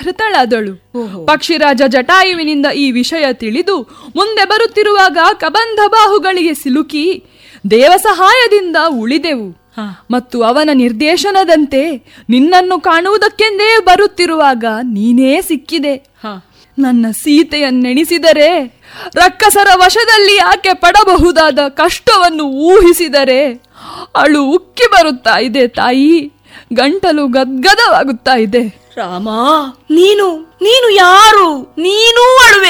ಕೃತಳಾದಳು ಓಹೋ. ಪಕ್ಷಿರಾಜ ಜಟಾಯುವಿನಿಂದ ಈ ವಿಷಯ ತಿಳಿದು ಮುಂದೆ ಬರುತ್ತಿರುವಾಗ ಕಬಂಧ ಬಾಹುಗಳಿಗೆ ಸಿಲುಕಿ ದೇವ ಸಹಾಯದಿಂದ ಉಳಿದೆವು ಹಾ. ಮತ್ತು ಅವನ ನಿರ್ದೇಶನದಂತೆ ನಿನ್ನನ್ನು ಕಾಣುವುದಕ್ಕೆಂದೇ ಬರುತ್ತಿರುವಾಗ ನೀನೇ ಸಿಕ್ಕಿದೆ ಹ. ನನ್ನ ಸೀತೆಯನ್ನೆಣಿಸಿದರೆ ರಕ್ಕಸರ ವಶದಲ್ಲಿ ಆಕೆ ಪಡಬಹುದಾದ ಕಷ್ಟವನ್ನು ಊಹಿಸಿದರೆ ಅಳು ಉಕ್ಕಿ ಬರುತ್ತಾ ಇದೆ ತಾಯಿ ಗಂಟಲು ಗದ್ಗದವಾಗುತ್ತಾ ಇದೆ ರಾಮ ನೀನು ನೀನು ಯಾರು ನೀನೂ ಅಳುವೆ